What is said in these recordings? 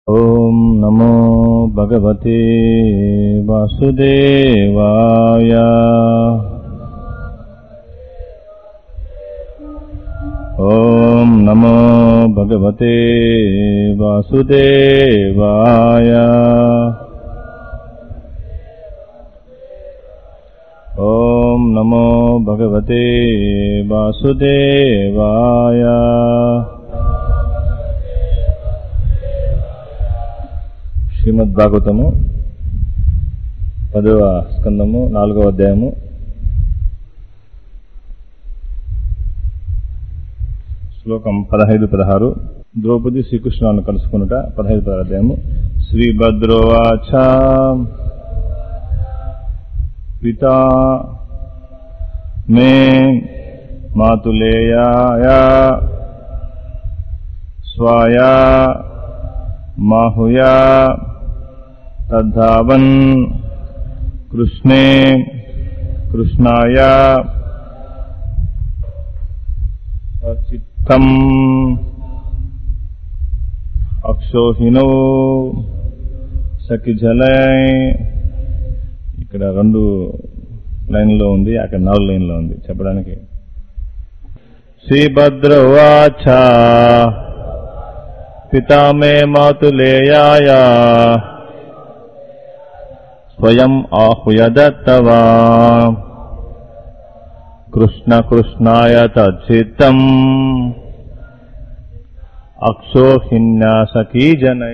ॐ नमो भगवते वासुदेवाय ॐ नमो भगवते वासुदेवाय ॐ नमो भगवते वासुदेवाय శ్రీమద్ భాగవతము పదవ స్కందము నాలుగవ అధ్యాయము శ్లోకం పదహైదు పదహారు ద్రౌపది శ్రీకృష్ణులను కలుసుకున్నట పదహైదు పదహారు అధ్యాయము శ్రీభద్రోవాచ పితా మే మాతులేయాయ స్వాయా మాహుయా తద్ధావన్ కృష్ణే కృష్ణాయ చిత్తం అక్షోహినో సఖిజలై ఇక్కడ రెండు లైన్లో ఉంది అక్కడ నాలుగు లైన్లో ఉంది చెప్పడానికి శ్రీభద్రవాచ పితా మే మాతులేయాయ స్వయం ఆహుయదత్తవా కృష్ణ కృష్ణాయ తచ్చిత్తం అక్షోహిన్యాసకీ జనై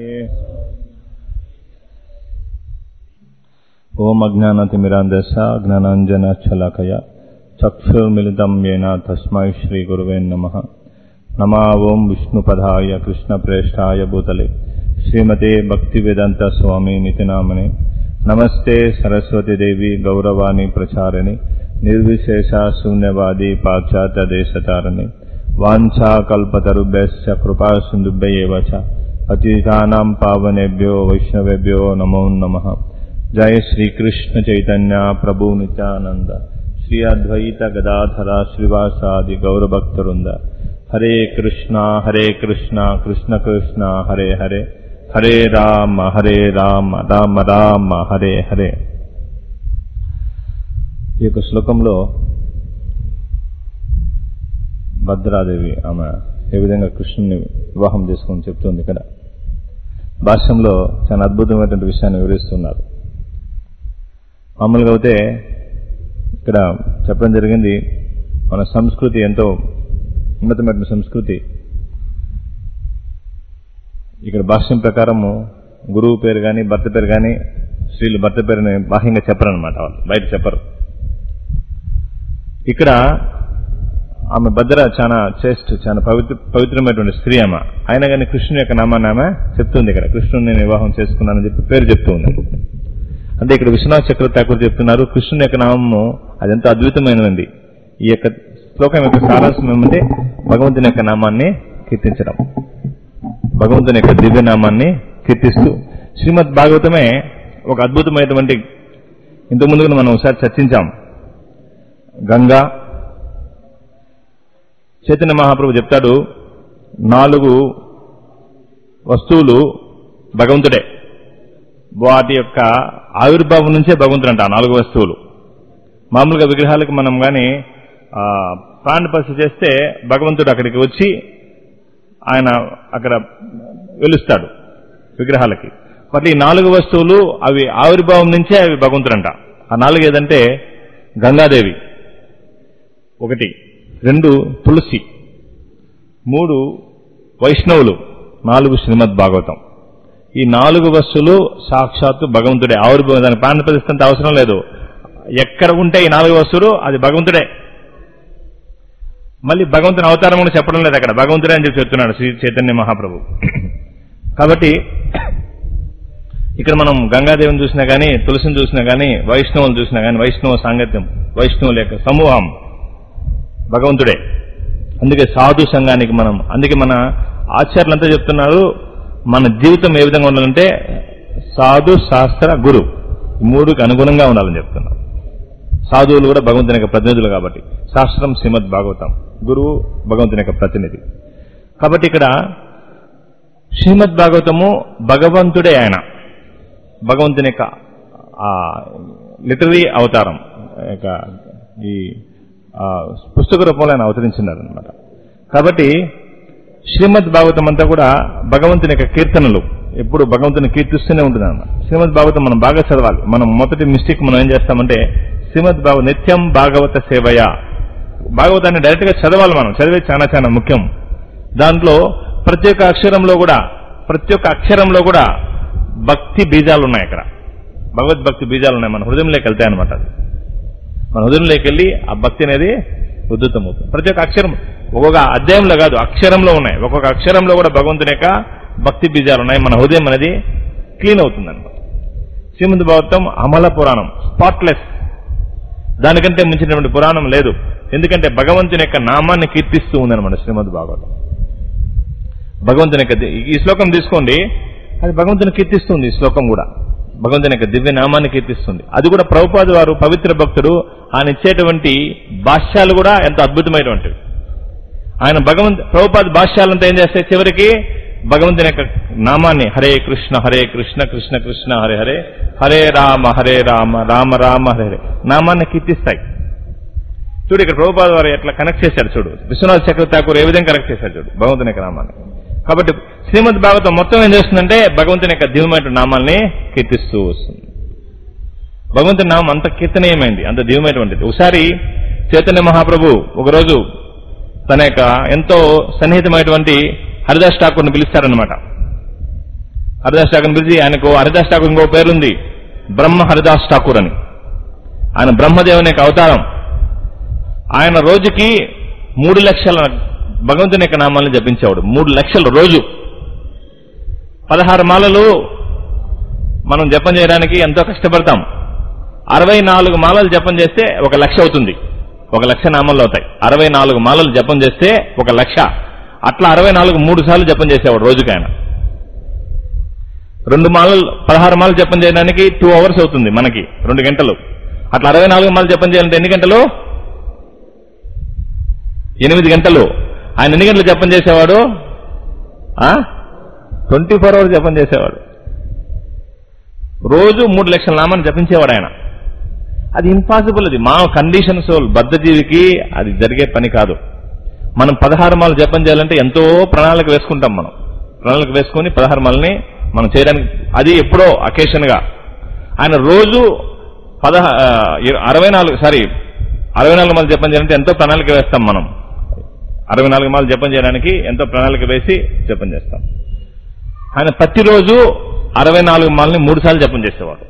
ఓం అజ్ఞానతిమిరాందశ జ్ఞానాంజనచ్చలకయ చక్షుర్మిలితం ఏన తస్మై శ్రీ గురువే నమః नमा ओम विष्णुपदाय कृष्णप्रेष्ठाय भूतले श्रीमते भक्तिवेदांत स्वामी नितिनामने नमस्ते सरस्वती देवी गौरवाणी प्रचारिणे निर्विशेषा शून्यवादी पाश्चात्य देशतारिणे वाञ्छा कल्पतरुभ्यश्च कृपा सिन्धुभ्य एव च पतितानां पावनेभ्यो वैष्णवेभ्यो नमो नमः जय श्रीकृष्ण चैतन्य प्रभु नित्यानन्द श्री अद्वैत गदाधरा श्रीवासादि गौरभक्तवृन्द हरे कृष्णा हरे कृष्णा कृष्ण कृष्ण हरे हरे हरे राम हरे राम రామ రామ హరే హరే ఈ యొక్క శ్లోకంలో భద్రాదేవి ఆమె ఏ విధంగా కృష్ణుని వివాహం చేసుకుని చెప్తుంది ఇక్కడ భాష్యంలో చాలా అద్భుతమైనటువంటి విషయాన్ని వివరిస్తున్నారు మామూలుగా అయితే ఇక్కడ చెప్పడం జరిగింది మన సంస్కృతి ఎంతో ఉన్నతమైన సంస్కృతి ఇక్కడ భాష్యం ప్రకారము గురువు పేరు కానీ భర్త పేరు కానీ స్త్రీలు భర్త పేరుని బాహ్యంగా చెప్పరనమాట వాళ్ళు బయట చెప్పరు ఇక్కడ ఆమె భద్ర చాలా చేస్ట్ చాలా పవిత్ర పవిత్రమైనటువంటి స్త్రీ ఆమె అయినా కానీ కృష్ణుని యొక్క నామాన్ని ఆమె చెప్తుంది ఇక్కడ కృష్ణుని నేను వివాహం చేసుకున్నానని చెప్పి పేరు చెప్తూ ఉంది అంటే ఇక్కడ విశ్వనాథ్ చక్రవర్తి ఠాకూర్ చెప్తున్నారు కృష్ణుని యొక్క నామము అదెంతో అద్భుతమైనది ఈ యొక్క శ్లోకం యొక్క సారాంశం ఏమంటే భగవంతుని యొక్క నామాన్ని కీర్తించడం భగవంతుని యొక్క దివ్యనామాన్ని కీర్తిస్తూ శ్రీమద్ భాగవతమే ఒక అద్భుతమైనటువంటి ఇంతకుముందు మనం ఒకసారి చర్చించాం గంగా చైతన్య మహాప్రభు చెప్తాడు నాలుగు వస్తువులు భగవంతుడే వాటి యొక్క ఆవిర్భావం నుంచే భగవంతుడు అంట నాలుగు వస్తువులు మామూలుగా విగ్రహాలకు మనం కానీ ప్రాణ పరిస్థితి చేస్తే భగవంతుడు అక్కడికి వచ్చి ఆయన అక్కడ వెలుస్తాడు విగ్రహాలకి మరి ఈ నాలుగు వస్తువులు అవి ఆవిర్భావం నుంచే అవి భగవంతుడంట ఆ నాలుగు ఏదంటే గంగాదేవి ఒకటి రెండు తులసి మూడు వైష్ణవులు నాలుగు శ్రీమద్ భాగవతం ఈ నాలుగు వస్తువులు సాక్షాత్తు భగవంతుడే ఆవిర్భావం దానికి ప్రాణ ప్రతిష్ఠంత అవసరం లేదు ఎక్కడ ఉంటే ఈ నాలుగు వస్తువులు అది భగవంతుడే మళ్ళీ భగవంతుని అవతారం కూడా చెప్పడం లేదు అక్కడ భగవంతుడే అని చెప్పి చెప్తున్నాడు శ్రీ చైతన్య మహాప్రభు కాబట్టి ఇక్కడ మనం గంగాదేవిని చూసినా కానీ తులసిని చూసినా కానీ వైష్ణవులు చూసినా కానీ వైష్ణవ సాంగత్యం వైష్ణవుల యొక్క సమూహం భగవంతుడే అందుకే సాధు సంఘానికి మనం అందుకే మన ఆచార్యులంతా చెప్తున్నారు మన జీవితం ఏ విధంగా ఉండాలంటే సాధు శాస్త్ర గురు ఈ మూడుకి అనుగుణంగా ఉండాలని చెప్తున్నారు సాధువులు కూడా భగవంతుని యొక్క ప్రతినిధులు కాబట్టి శాస్త్రం శ్రీమద్ భాగవతం గురువు భగవంతుని యొక్క ప్రతినిధి కాబట్టి ఇక్కడ శ్రీమద్ భాగవతము భగవంతుడే ఆయన భగవంతుని యొక్క లిటరీ అవతారం యొక్క ఈ ఆ, పుస్తక రూపంలో ఆయన అవతరించినారు అనమాట కాబట్టి శ్రీమద్ భాగవతం అంతా కూడా భగవంతుని యొక్క కీర్తనలు ఎప్పుడు భగవంతుని కీర్తిస్తూనే ఉంటుంది అన్నమాట శ్రీమద్ భాగవతం మనం బాగా చదవాలి మనం మొదటి మిస్టేక్ మనం ఏం చేస్తామంటే శ్రీమద్ భాగవ నిత్యం భాగవత సేవయ భాగవతాన్ని డైరెక్ట్ గా చదవాలి మనం చదివేది చాలా చాలా ముఖ్యం దాంట్లో ప్రతి ఒక్క అక్షరంలో కూడా ప్రతి ఒక్క అక్షరంలో కూడా భక్తి బీజాలు ఉన్నాయి అక్కడ భగవద్భక్తి బీజాలు ఉన్నాయి మన హృదయంలోకి వెళ్తాయి అనమాట అది మన హృదయంలోకి వెళ్ళి ఆ భక్తి అనేది ఉద్ధృతమవుతుంది ప్రతి ఒక్క అక్షరం ఒక్కొక్క అధ్యాయంలో కాదు అక్షరంలో ఉన్నాయి ఒక్కొక్క అక్షరంలో కూడా భగవంతుని యొక్క భక్తి బీజాలు ఉన్నాయి మన హృదయం అనేది క్లీన్ అవుతుంది అనమాట శ్రీమంత్ భాగవతం అమల పురాణం స్పాట్లెస్ దానికంటే మించినటువంటి పురాణం లేదు ఎందుకంటే భగవంతుని యొక్క నామాన్ని కీర్తిస్తూ ఉందన్నమాట శ్రీమద్ భాగవతం భగవంతుని యొక్క ది- ఈ శ్లోకం తీసుకోండి అది భగవంతుని కీర్తిస్తుంది ఈ శ్లోకం కూడా భగవంతుని యొక్క దివ్య నామాన్ని కీర్తిస్తుంది అది కూడా ప్రభుపాద వారు పవిత్ర భక్తుడు ఆయన ఇచ్చేటువంటి భాష్యాలు కూడా ఎంతో అద్భుతమైనటువంటివి ఆయన భగవంత్ ప్రభుపాద భాష్యాలంతా ఏం చేస్తాయి చివరికి భగవంతుని యొక్క నామాన్ని హరే కృష్ణ హరే కృష్ణ కృష్ణ కృష్ణ హరే హరే హరే రామ హరే రామ రామ రామ హరే హరే నామాన్ని కీర్తిస్తాయి చూడు ఇక్కడ ప్రభుపాద వారు ఎట్లా కనెక్ట్ చేశాడు చూడు విశ్వనాథ్ చక్ర ఠాకూర్ ఏ విధంగా కనెక్ట్ చేశాడు చూడు భగవంతుని యొక్క నామాన్ని కాబట్టి శ్రీమద్ భాగవతం మొత్తం ఏం చేస్తుందంటే భగవంతుని యొక్క దివ్యమైన నామాల్ని కీర్తిస్తూ వస్తుంది భగవంతుని నామం అంత కీర్తనీయమైంది అంత దివ్యమైనటువంటిది ఒకసారి చైతన్య మహాప్రభు ఒకరోజు తన యొక్క ఎంతో సన్నిహితమైనటువంటి హరిదాస్ ఠాకూర్ని పిలుస్తారనమాట హరిదాస్ ఠాకూర్ని పిలిచి ఆయనకు హరిదాస్ ఠాకూర్ ఇంకో పేరుంది బ్రహ్మ హరిదాస్ ఠాకూర్ అని ఆయన బ్రహ్మదేవుని యొక్క అవతారం ఆయన రోజుకి మూడు లక్షల భగవంతుని యొక్క నామాలను జపించేవాడు మూడు లక్షలు రోజు పదహారు మాలలు మనం జపం చేయడానికి ఎంతో కష్టపడతాం అరవై నాలుగు మాలలు జపం చేస్తే ఒక లక్ష అవుతుంది ఒక లక్ష నామాలు అవుతాయి అరవై నాలుగు మాలలు జపం చేస్తే ఒక లక్ష అట్లా అరవై నాలుగు మూడు సార్లు జపం చేసేవాడు రోజుకి ఆయన రెండు మాలలు పదహారు మాలలు జపం చేయడానికి టూ అవర్స్ అవుతుంది మనకి రెండు గంటలు అట్లా అరవై నాలుగు మాలలు జపం చేయాలంటే ఎన్ని గంటలు ఎనిమిది గంటలు ఆయన ఎన్ని గంటలు జపం చేసేవాడు ట్వంటీ ఫోర్ అవర్స్ జపం చేసేవాడు రోజు మూడు లక్షల నామాన్ని జపించేవాడు ఆయన అది ఇంపాసిబుల్ అది మా కండిషన్ సోల్ బద్ధజీవికి అది జరిగే పని కాదు మనం పదహారు మాలు జపం చేయాలంటే ఎంతో ప్రణాళిక వేసుకుంటాం మనం ప్రణాళిక వేసుకొని పదహారు మాలని మనం చేయడానికి అది ఎప్పుడో అకేషన్ గా ఆయన రోజు పదహ ఆ, ఇర- అరవై నాలుగు సారీ అరవై నాలుగు మాలు జపం చేయాలంటే ఎంతో ప్రణాళిక వేస్తాం మనం అరవై నాలుగు మాలు జపం చేయడానికి ఎంతో ప్రణాళిక వేసి జపం చేస్తాం ఆయన ప్రతిరోజు అరవై నాలుగు మాలని మూడు సార్లు జపం చేసేవాడు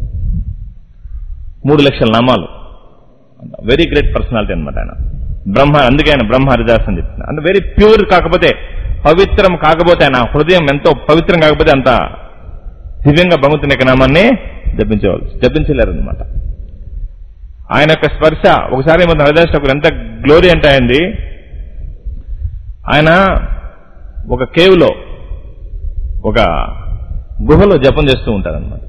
మూడు లక్షల నామాలు వెరీ గ్రేట్ పర్సనాలిటీ అనమాట ఆయన బ్రహ్మ అందుకే ఆయన బ్రహ్మ హరిదాస్ అని చెప్తున్నారు అంటే వెరీ ప్యూర్ కాకపోతే పవిత్రం కాకపోతే ఆయన హృదయం ఎంతో పవిత్రం కాకపోతే అంత దివ్యంగా భగవంతుని యొక్క నామాన్ని జపించేవాళ్ళు జపించలేరు అనమాట ఆయన యొక్క స్పర్శ ఒకసారి మన హరిదాస్ ఠాకూర్ ఎంత గ్లోరీ అంటే అయింది ఆయన ఒక కేవ్లో ఒక గుహలో జపం చేస్తూ ఉంటారన్నమాట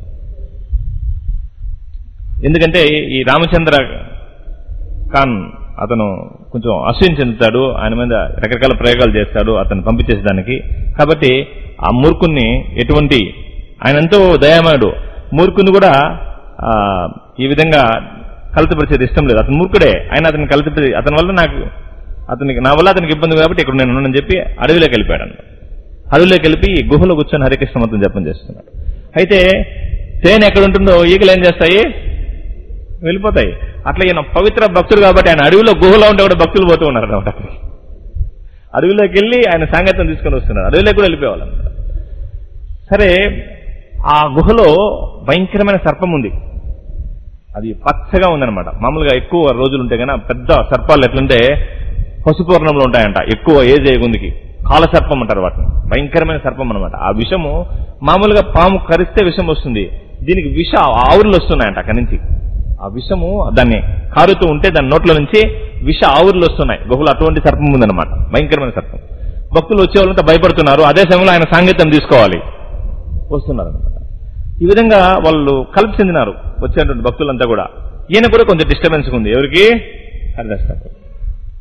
ఎందుకంటే ఈ రామచంద్ర ఖాన్ అతను కొంచెం అసూయం చెందుతాడు ఆయన మీద రకరకాల ప్రయోగాలు చేస్తాడు అతను పంపించేసేదానికి కాబట్టి ఆ మూర్ఖుణ్ణి ఎటువంటి ఆయన ఎంతో దయామయుడు మూర్ఖుని కూడా ఆ, ఈ విధంగా కలుతపరిచేది ఇష్టం లేదు అతను మూర్ఖుడే ఆయన అతను కలుతపరి అతని వల్ల నాకు అతనికి నా వల్ల అతనికి ఇబ్బంది కాబట్టి ఇక్కడ నేను ఉన్నానని చెప్పి అడవిలోకి వెళ్ళిపోయాడు అన్నమాట. అడవిలోకి వెళ్ళి గుహలో కూర్చొని హరికృష్ణ మంత్రం జపం చేస్తున్నాడు అయితే తేనె ఎక్కడ ఉంటుందో ఈగలు ఏం చేస్తాయి వెళ్ళిపోతాయి అట్లా ఈయన పవిత్ర భక్తుడు కాబట్టి ఆయన అడవిలో గుహలో ఉంటే కూడా భక్తులు పోతూ ఉన్నారు అనమాట అడవిలోకి వెళ్ళి ఆయన సాంగత్యం తీసుకొని వస్తున్నారు అడవిలోకి కూడా వెళ్ళిపోవాలి సరే ఆ గుహలో భయంకరమైన సర్పం ఉంది అది పచ్చగా ఉందన్నమాట మామూలుగా ఎక్కువ రోజులు ఉంటే కన్నా పెద్ద సర్పాలు ఎట్లంటే పసుపు వర్ణంలో ఉంటాయంట ఎక్కువ ఏజ్ అయ్యేగుందికి కాల సర్పం అంటారు వాటిని భయంకరమైన సర్పం అనమాట ఆ విషము మామూలుగా పాము కరిస్తే విషం వస్తుంది దీనికి విష ఆవుర్లు వస్తున్నాయంట అక్కడి నుంచి ఆ విషము దాన్ని కారుతూ ఉంటే దాని నోట్ల నుంచి విష ఆవుర్లు వస్తున్నాయి గుహలో అటువంటి సర్పం ఉందన్నమాట భయంకరమైన సర్పం భక్తులు వచ్చే వాళ్ళంతా భయపడుతున్నారు అదే సమయంలో ఆయన సాంగత్యం తీసుకోవాలి వస్తున్నారు అనమాట ఈ విధంగా వాళ్ళు కలిపి చెందినారు వచ్చేటువంటి భక్తులంతా కూడా ఈయన కూడా కొంచెం డిస్టర్బెన్స్ ఉంది ఎవరికి హరిదాస్ ఠాకూర్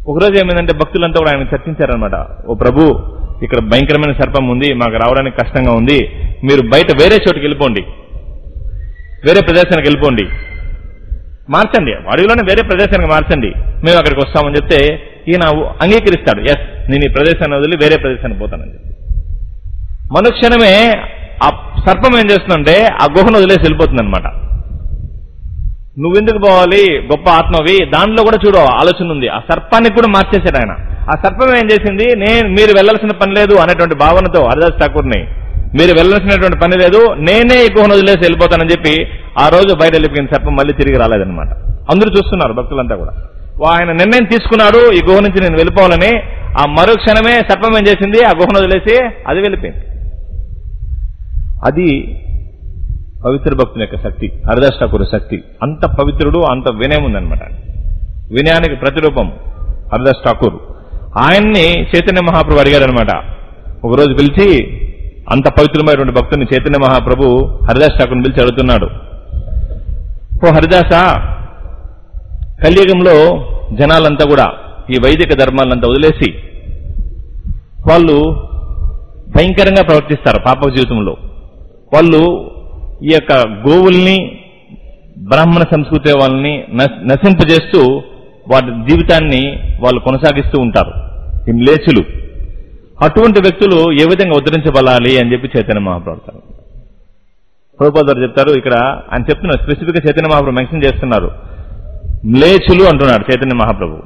ఒకరోజు ఏమైందంటే భక్తులంతా కూడా ఆయన చర్చించారనమాట ఓ ప్రభు ఇక్కడ భయంకరమైన సర్పం ఉంది మాకు రావడానికి కష్టంగా ఉంది మీరు బయట వేరే చోటుకి వెళ్ళిపోండి వేరే ప్రదేశానికి వెళ్ళిపోండి మార్చండి అడవిలోనే వేరే ప్రదేశానికి మార్చండి మేము అక్కడికి వస్తామని చెప్తే ఈయన అంగీకరిస్తాడు ఎస్ నేను ఈ ప్రదేశాన్ని వదిలి వేరే ప్రదేశానికి పోతానని చెప్పి మనుక్షణమే ఆ సర్పం ఏం చేస్తుందంటే ఆ గుహను వదిలేసి వెళ్ళిపోతుంది అనమాట నువ్వెందుకు పోవాలి గొప్ప ఆత్మవి దానిలో కూడా చూడు ఆలోచన ఉంది ఆ సర్పానికి కూడా మార్చేశాడు ఆయన ఆ సర్పం ఏం చేసింది నేను మీరు వెళ్ళాల్సిన పని లేదు అనేటువంటి భావనతో హరిదాస్ ఠాకూర్ని మీరు వెళ్ళాల్సినటువంటి పని లేదు నేనే ఈ గుహను వదిలేసి వెళ్ళిపోతానని చెప్పి ఆ రోజు బయట వెళ్ళిపోయిన సర్పం మళ్ళీ తిరిగి రాలేదన్నమాట అందరూ చూస్తున్నారు భక్తులంతా కూడా ఆయన నిర్ణయం తీసుకున్నాడు ఈ గుహ నుంచి నేను వెళ్ళిపోవాలని ఆ మరు క్షణమే సర్పం ఏం చేసింది ఆ గుహను వదిలేసి అది వెళ్ళిపోయింది అది పవిత్ర భక్తుని యొక్క శక్తి హరిదాస్ ఠాకూర్ శక్తి అంత పవిత్రుడు అంత వినయం ఉందన్నమాట వినయానికి ప్రతిరూపం హరిదాస్ ఠాకూర్ ఆయన్ని చైతన్య మహాప్రభు అడిగారనమాట ఒకరోజు పిలిచి అంత పవిత్రమైనటువంటి భక్తుని చైతన్య మహాప్రభు హరిదాస్ ఠాకూర్ని పిలిచి అడుగుతున్నాడు ఓ హరిదాస కలియుగంలో జనాలంతా కూడా ఈ వైదిక ధర్మాలంతా వదిలేసి వాళ్ళు భయంకరంగా ప్రవర్తిస్తారు పాప జీవితంలో వాళ్ళు ఈ యొక్క గోవుల్ని బ్రాహ్మణ సంస్కృతి వాళ్ళని నశ- నశింపజేస్తూ వాటి జీవితాన్ని వాళ్ళు కొనసాగిస్తూ ఉంటారు ఈ మ్లేచ్చులు అటువంటి వ్యక్తులు ఏ విధంగా ఉద్ధరించబడాలి అని చెప్పి చైతన్య మహాప్రభు ప్రభుపాద గారు చెప్తారు ఇక్కడ ఆయన చెప్తున్నారు స్పెసిఫిక్ గా చైతన్య మహాప్రభు మెన్షన్ చేస్తున్నారు మ్లేచ్చులు అంటున్నాడు చైతన్య మహాప్రభు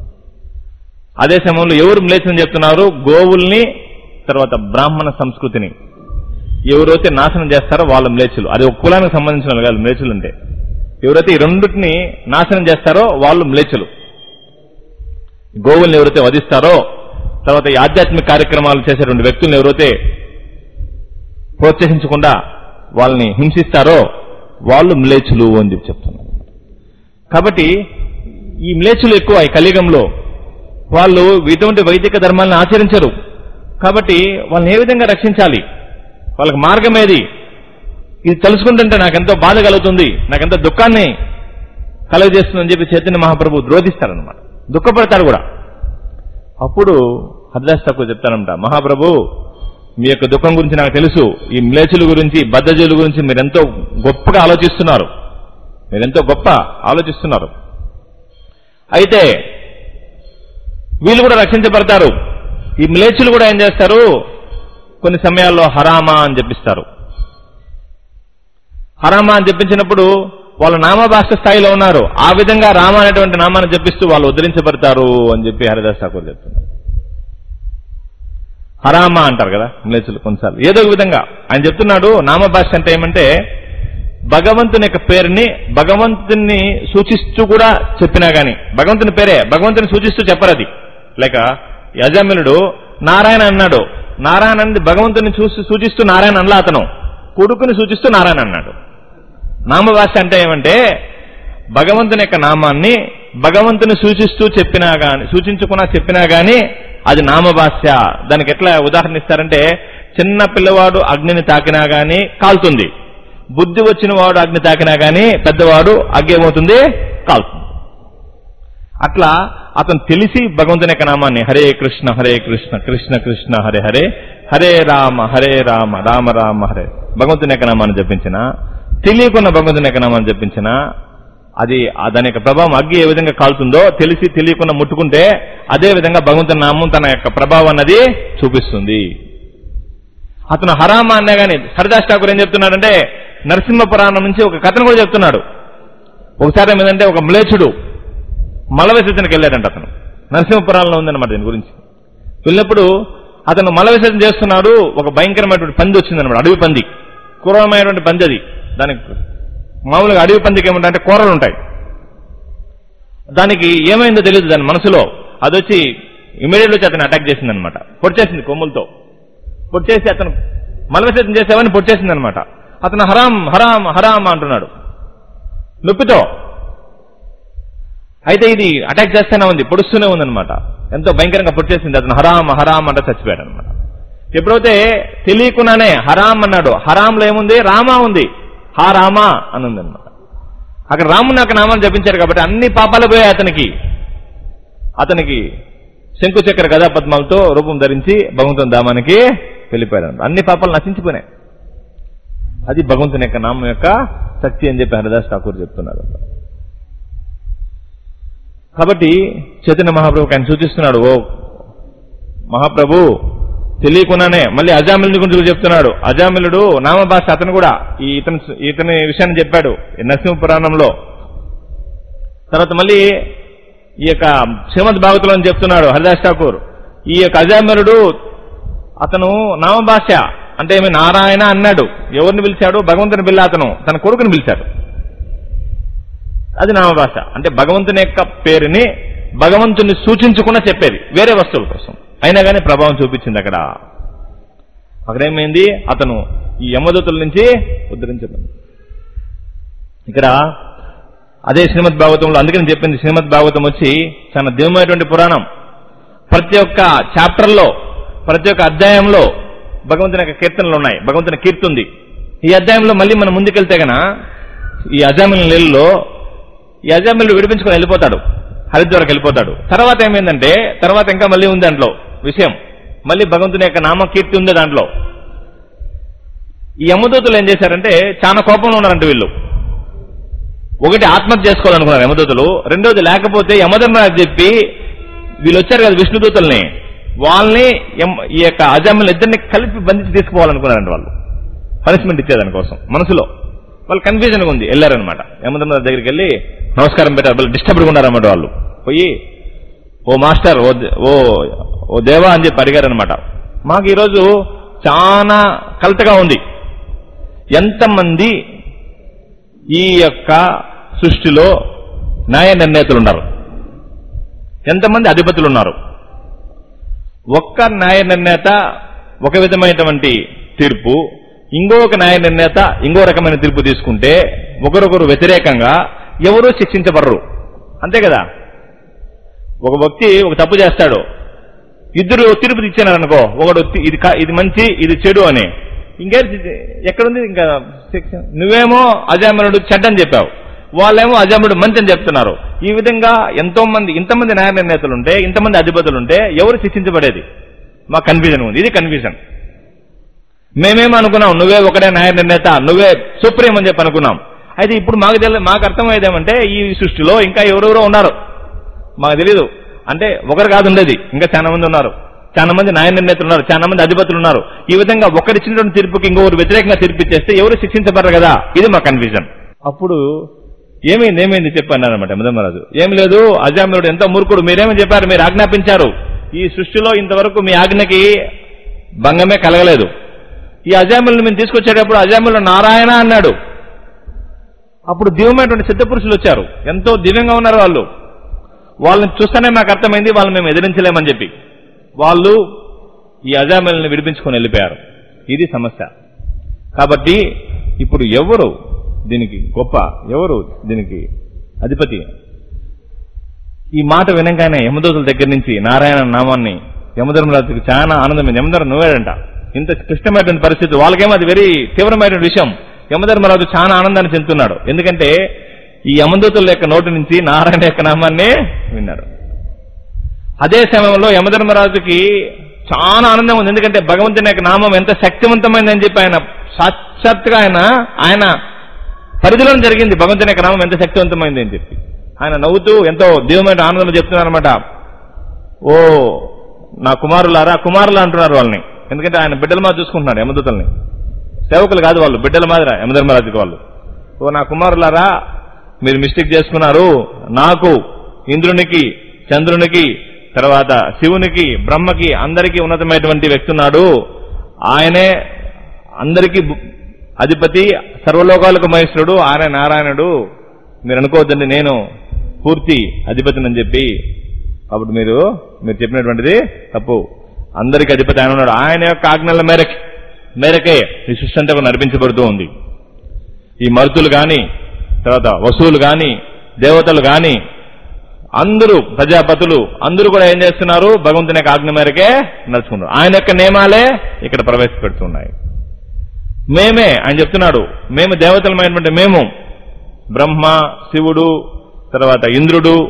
అదే సమయంలో ఎవరు మ్లేచ్చుని చెప్తున్నారు గోవుల్ని తర్వాత బ్రాహ్మణ సంస్కృతిని ఎవరైతే నాశనం చేస్తారో వాళ్ళ మ్లేచ్చులు అది ఒక కులానికి సంబంధించిన వాళ్ళు కాదు మ్లేచ్చులు అంటే ఎవరైతే ఈ రెండింటిని నాశనం చేస్తారో వాళ్ళు మ్లేచ్చులు గోవుల్ని ఎవరైతే వధిస్తారో తర్వాత ఈ ఆధ్యాత్మిక కార్యక్రమాలు చేసేటువంటి వ్యక్తులను ఎవరైతే ప్రోత్సహించకుండా వాళ్ళని హింసిస్తారో వాళ్ళు మ్లేచ్చులు అని చెప్పి చెప్తున్నారు కాబట్టి ఈ మ్లేచ్చులు ఎక్కువ ఈ కలియుగంలో వాళ్ళు ఇటువంటి వైదిక ధర్మాలను ఆచరించరు కాబట్టి వాళ్ళని ఏ విధంగా రక్షించాలి వాళ్ళకి మార్గం ఏది ఇది తెలుసుకుంటుంటే నాకెంతో బాధ కలుగుతుంది నాకెంతో దుఃఖాన్ని కలుగజేస్తుందని చెప్పి చైతన్య మహాప్రభు ద్రోధిస్తారనమాట దుఃఖపడతారు కూడా అప్పుడు హరిదాస్ ఠాకూర్ చెప్తారంట మహాప్రభు మీ యొక్క దుఃఖం గురించి నాకు తెలుసు ఈ మ్లేచుల గురించి బద్ధజుల గురించి మీరెంతో గొప్పగా ఆలోచిస్తున్నారు మీరెంతో గొప్ప ఆలోచిస్తున్నారు అయితే వీళ్ళు కూడా రక్షించబడతారు ఈ మ్లేచులు కూడా ఏం చేస్తారు కొన్ని సమయాల్లో హరామా అని చెప్పిస్తారు హరామా అని చెప్పించినప్పుడు వాళ్ళు నామభాష స్థాయిలో ఉన్నారు ఆ విధంగా రామ అనేటువంటి నామాన్ని జపిస్తూ వాళ్ళు ఉద్ధరించబడతారు అని చెప్పి హరిదాస్ ఠాకూర్ చెప్తున్నారు హరామా అంటారు కదా ఇంగ్లీషులు కొన్నిసార్లు ఏదో ఒక విధంగా ఆయన చెప్తున్నాడు నామభాష అంటే ఏమంటే భగవంతుని యొక్క పేరుని భగవంతుని సూచిస్తూ కూడా చెప్పినా గాని భగవంతుని పేరే భగవంతుని సూచిస్తూ చెప్పరు అది లేక యజమినుడు నారాయణ అన్నాడు నారాయణ అనేది భగవంతుని చూసి సూచిస్తూ నారాయణ అనలా అతను కొడుకుని సూచిస్తూ నారాయణ అన్నాడు నామభాష అంటే ఏమంటే భగవంతుని యొక్క నామాన్ని భగవంతుని సూచిస్తూ చెప్పినా గాని సూచించకుండా చెప్పినా గాని అది నామభాష్య దానికి ఎట్లా ఉదాహరణ ఇస్తారంటే చిన్న పిల్లవాడు అగ్నిని తాకినా గాని కాలుతుంది బుద్ధి వచ్చిన వాడు అగ్ని తాకినా గాని పెద్దవాడు అగ్గి ఏమవుతుంది కాలుతుంది అట్లా అతను తెలిసి భగవంతుని యొక్క నామాన్ని హరే కృష్ణ హరే కృష్ణ కృష్ణ కృష్ణ హరే హరే హరే రామ హరే రామ రామ రామ హరే భగవంతుని యొక్క నామాన్ని జపించిన తెలియకున్న భగవంతుని యొక్క నామాన్ని జపించిన అది ఆ దాని యొక్క ప్రభావం అగ్గి ఏ విధంగా కాలుతుందో తెలిసి తెలియకుండా ముట్టుకుంటే అదే విధంగా భగవంతుని నామం తన యొక్క ప్రభావం అన్నది చూపిస్తుంది అతను హరామ అన్నా గాని హరిదాస్ ఠాకూర్ ఏం చెప్తున్నాడంటే నరసింహ పురాణం నుంచి ఒక కథను కూడా చెప్తున్నాడు ఒకసారి ఏమిటంటే ఒక మ్లేచ్చుడు మల విసర్జనకి వెళ్ళాడంట అతను నరసింహపురాణంలో ఉందన్నమాట దీని గురించి వెళ్ళినప్పుడు అతను మల విసర్జన చేస్తున్నాడు ఒక భయంకరమైనటువంటి పంది వచ్చిందన్నమాట అడవి పంది క్రూరమైనటువంటి పంది అది దానికి మామూలుగా అడవి పందికి ఏమంటే కూరలు ఉంటాయి దానికి ఏమైందో తెలియదు దాని మనసులో అది వచ్చి ఇమీడియట్ వచ్చి అతను అటాక్ చేసింది అనమాట పొడిచేసింది కొమ్ములతో పొడిచేసి అతను మల విసర్జన చేసేవని పొడిచేసింది అనమాట అతను హరాం హరాం హరాం అంటున్నాడు నొప్పితో అయితే ఇది అటాక్ చేస్తూనే ఉంది పొడుస్తూనే ఉందన్నమాట ఎంతో భయంకరంగా పొడిచేసింది అతను హరాం హరాం అంటే చచ్చిపోయాడు అనమాట ఎప్పుడైతే తెలియకుండానే హరాం అన్నాడు హరాంలో ఏముంది రామా ఉంది హా రామా అని ఉంది అనమాట అక్కడ రాముని యొక్క నామాన్ని జపించారు కాబట్టి అన్ని పాపాలు పోయాయి అతనికి అతనికి శంకుచక్ర గదా పద్మాలతో రూపం ధరించి భగవంతుని ధామానికి వెళ్ళిపోయాడు అన్ని పాపాలు నశించిపోయినాయి అది భగవంతుని యొక్క నామం యొక్క శక్తి అని చెప్పి హరిదాస్ ఠాకూర్ చెప్తున్నారు కాబట్టి చైతన్య మహాప్రభుకి ఆయన సూచిస్తున్నాడు ఓ మహాప్రభు తెలియకుండానే మళ్ళీ అజామిలుడి గురించి చెప్తున్నాడు అజామిలుడు నామభాష అతను కూడా ఈ ఇతని ఇతని విషయాన్ని చెప్పాడు ఈ నరసింహ పురాణంలో తర్వాత మళ్ళీ ఈ యొక్క శ్రీమద్ భాగవతంలో అని చెప్తున్నాడు హరిదాస్ ఠాకూర్ ఈ యొక్క అజామిలుడు అతను నామభాష అంటే ఏమి నారాయణ అన్నాడు ఎవరిని పిలిచాడు భగవంతుని పిల్ల అతను తన కొడుకుని పిలిచాడు అది నామభాష అంటే భగవంతుని యొక్క పేరుని భగవంతుని సూచించకుండా చెప్పేది వేరే వస్తువుల కోసం అయినా కానీ ప్రభావం చూపించింది అక్కడ అక్కడ ఏమైంది అతను ఈ యమదూతుల నుంచి ఉద్ధరించబడింది ఇక్కడ అదే శ్రీమద్ భాగవతంలో అందుకని చెప్పింది శ్రీమద్ భాగవతం వచ్చి చాలా దివ్యమైనటువంటి పురాణం ప్రతి ఒక్క చాప్టర్లో ప్రతి ఒక్క అధ్యాయంలో భగవంతుని యొక్క కీర్తనలు ఉన్నాయి భగవంతుని కీర్తి ఉంది ఈ అధ్యాయంలో మళ్ళీ మనం ముందుకెళ్తే గన ఈ అజామిల నెలలో ఈ అజామిలు విడిపించుకొని వెళ్ళిపోతాడు హరిద్వార్కి వెళ్ళిపోతాడు తర్వాత ఏమైందంటే తర్వాత ఇంకా మళ్ళీ ఉంది దాంట్లో విషయం మళ్ళీ భగవంతుని యొక్క నామ కీర్తి ఉంది దాంట్లో ఈ యమదూతులు ఏం చేశారంటే చాలా కోపంలో ఉన్నారంట వీళ్ళు ఒకటి ఆత్మహత్య చేసుకోవాలనుకున్నారు యమదూతలు రెండోది లేకపోతే యమధర్మరాజు చెప్పి వీళ్ళు వచ్చారు కదా విష్ణుదూతల్ని వాళ్ళని యమ- ఈ యొక్క అజాములు ఇద్దరిని కలిపి బంధించి తీసుకుపోవాలనుకున్నారంట వాళ్ళు పనిష్మెంట్ ఇచ్చేదానికోసం మనసులో వాళ్ళు కన్ఫ్యూజన్ ఉంది వెళ్ళారనమాట యమధర్మరాజు దగ్గరికి వెళ్ళి నమస్కారం పెట్టారు వాళ్ళు డిస్టర్బ్డ్గా ఉన్నారన్నమాట వాళ్ళు పోయి ఓ మాస్టర్ ఓ దే- ఓ ఓ దేవా అని చెప్పి అడిగారనమాట మాకు ఈరోజు చాలా కలతగా ఉంది ఎంతమంది ఈ యొక్క సృష్టిలో న్యాయ నిర్ణేతలు ఉన్నారు ఎంతమంది అధిపతులు ఉన్నారు ఒక్క న్యాయ నిర్ణేత ఒక విధమైనటువంటి తీర్పు ఇంకొక న్యాయ నిర్ణేత ఇంకో రకమైన తీర్పు తీసుకుంటే ఒకరొకరు వ్యతిరేకంగా ఎవరూ శిక్షించబడరు అంతే కదా ఒక వ్యక్తి ఒక తప్పు చేస్తాడు ఇద్దరు తీర్పు ఇచ్చారనుకో ఒకడు తి- ఇది కా- ఇది మంచి ఇది చెడు అని ఇంకే ఎక్కడుంది ఇంకా శిక్ష నువ్వేమో అజామనుడు చెడ్డని చెప్పావు వాళ్ళేమో అజాముడు మంచి అని చెప్తున్నారు ఈ విధంగా ఎంతో మంది ఇంతమంది న్యాయ నిర్ణేతలు ఉంటే ఇంతమంది అధిపతులు ఉంటే ఎవరు శిక్షించబడేది మా కన్ఫ్యూజన్ ఉంది ఇది కన్ఫ్యూజన్ మేమేమో అనుకున్నాం నువ్వే ఒకడే న్యాయ నిర్ణేత నువ్వే సుప్రీం అని చెప్పి అనుకున్నాం అయితే ఇప్పుడు మాకు తెలి మాకు అర్థమయ్యేదేమంటే ఈ సృష్టిలో ఇంకా ఎవరెవరో ఉన్నారు మాకు తెలీదు అంటే ఒకరు కాదు ఉండేది ఇంకా చాలా మంది ఉన్నారు చాలా మంది న్యాయ నిర్ణేతలు ఉన్నారు చాలా మంది అధిపతులు ఉన్నారు ఈ విధంగా ఒకరిచ్చినటువంటి తీర్పుకి ఇంకొకరు వ్యతిరేకంగా తీర్పు ఇచ్చేస్తే ఎవరు శిక్షించబడరు కదా ఇది మా కన్ఫ్యూజన్ అప్పుడు ఏమైంది ఏమైంది చెప్పాను అనమాట మదమరాజు ఏం లేదు అజామిలుడు ఎంతో మూర్ఖుడు మీరేమని చెప్పారు మీరు ఆజ్ఞాపించారు ఈ సృష్టిలో ఇంతవరకు మీ ఆజ్ఞకి భంగమే కలగలేదు ఈ అజామిలను మేము తీసుకొచ్చేటప్పుడు అజామిలు నారాయణ అన్నాడు అప్పుడు దివ్యమైనటువంటి సిద్ధపురుషులు వచ్చారు ఎంతో దివ్యంగా ఉన్నారు వాళ్ళు వాళ్ళని చూస్తేనే నాకు అర్థమైంది వాళ్ళని మేము ఎదిరించలేమని చెప్పి వాళ్ళు ఈ అజామిల్ని విడిపించుకొని వెళ్ళిపోయారు ఇది సమస్య కాబట్టి ఇప్పుడు ఎవరు దీనికి గొప్ప ఎవరు దీనికి అధిపతి ఈ మాట వినంగానే యమదూతుల దగ్గర నుంచి నారాయణ నామాన్ని యమధర్మరాజుకి చాలా ఆనందమైంది యమధర్మ నువ్వేడంట ఇంత క్లిష్టమైనటువంటి పరిస్థితి వాళ్ళకేమో అది వెరీ తీవ్రమైన విషయం యమధర్మరాజు చాలా ఆనందాన్ని చెందుతున్నాడు ఎందుకంటే ఈ యమదూతుల యొక్క నోటి నుంచి నారాయణ యొక్క నామాన్ని విన్నారు అదే సమయంలో యమధర్మరాజుకి చాలా ఆనందం ఉంది ఎందుకంటే భగవంతుని యొక్క నామం ఎంత శక్తివంతమైందని చెప్పి ఆయన సాక్షాత్తుగా ఆయన ఆయన పరిధిలో జరిగింది భగవంతుని యొక్క నామం ఎంత శక్తివంతమైంది అని చెప్పి ఆయన నవ్వుతూ ఎంతో దివ్యమైన ఆనందంలో చెప్తున్నారు అనమాట ఓ నా కుమారులారా కుమారులు అంటున్నారు వాళ్ళని ఎందుకంటే ఆయన బిడ్డల మాదిరి చూసుకుంటున్నారు యమదూతల్ని సేవకులు కాదు వాళ్ళు బిడ్డల మాదిర యమధర్మరాజుకి వాళ్ళు ఓ నా కుమారులారా మీరు మిస్టేక్ చేసుకున్నారు నాకు ఇంద్రునికి చంద్రునికి తర్వాత శివునికి బ్రహ్మకి అందరికీ ఉన్నతమైనటువంటి వ్యక్తి ఉన్నాడు ఆయనే అందరికీ బు- అధిపతి సర్వలోకాలకు మహేశ్వరుడు ఆయన నారాయణుడు మీరు అనుకోవద్దండి నేను పూర్తి అధిపతిని అని చెప్పి అప్పుడు మీరు మీరు చెప్పినటువంటిది తప్పు అందరికి అధిపతి ఆయన ఉన్నాడు ఆయన యొక్క ఆజ్ఞల మేరకు మేరకే ఈ సృష్టి అంతా కూడా నడిపించబడుతూ ఉంది ఈ మరుతులు గాని తర్వాత వసువులు గాని దేవతలు గాని అందరూ ప్రజాపతులు అందరూ కూడా ఏం చేస్తున్నారు భగవంతుని యొక్క ఆజ్ఞ మేరకే నడుచుకున్నారు ఆయన యొక్క నియమాలే ఇక్కడ ప్రవేశపెడుతున్నాయి మేమే ఆయన చెప్తున్నాడు మేము దేవతలమైనటువంటి మేము బ్రహ్మ శివుడు తర్వాత ఇంద్రుడు